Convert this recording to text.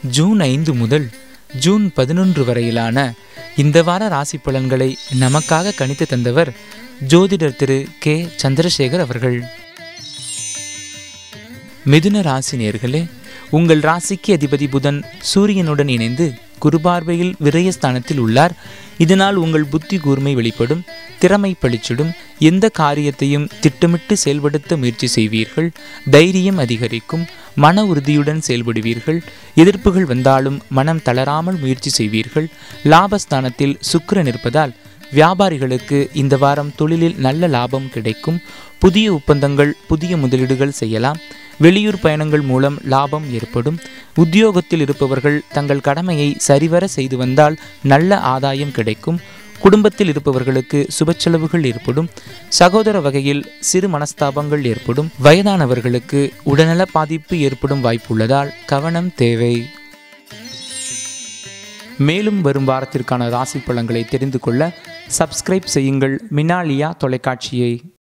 June ஐந்து முதல் June பதினொன்று வரையிலான இந்த வார ராசி பலன்களை நமக்காக கணித்து தந்தவர் ஜோதிடர் திரு கே சந்திரசேகர் அவர்கள் மிதுன ராசி நேர்களே உங்கள் ராசிக்கு அதிபதி புதன் சூரியனுடன் இணைந்து குருபார்வையில் விரயஸ்தானத்தில் உள்ளார் இதனால் உங்கள் புத்தி கூர்மை வெளிப்படும் திறமை பளிச்சிடும் எந்த காரியத்தையும் திட்டமிட்டு செயல்படுத்த முயற்சி செய்வீர்கள் தைரியம் அதிகரிக்கும் மன உறுதியுடன் செயல்படுவீர்கள் எதிர்ப்புகள் வந்தாலும் மனம் தளராமல் முயற்சி செய்வீர்கள் லாபஸ்தானத்தில் சுக்கிரன் இருப்பதால் வியாபாரிகளுக்கு இந்த வாரம் தொழிலில் நல்ல லாபம் கிடைக்கும் புதிய ஒப்பந்தங்கள் புதிய முதலீடுகள் செய்யலாம் வெளியூர் பயணங்கள் மூலம் லாபம் ஏற்படும் உத்தியோகத்தில் இருப்பவர்கள் தங்கள் கடமையை சரிவர செய்து வந்தால் நல்ல ஆதாயம் கிடைக்கும் குடும்பத்தில் இருப்பவர்களுக்கு சுப செலவுகள் ஏற்படும் சகோதர வகையில் சிறு மனஸ்தாபங்கள் ஏற்படும் வயதானவர்களுக்கு உடல்நல பாதிப்பு ஏற்படும் வாய்ப்புள்ளதால் கவனம் தேவை மேலும் வரும் வாரத்திற்கான ராசி பலன்களை தெரிந்து கொள்ள சப்ஸ்கிரைப் செய்யுங்கள் மினாலியா தொலைக்காட்சியை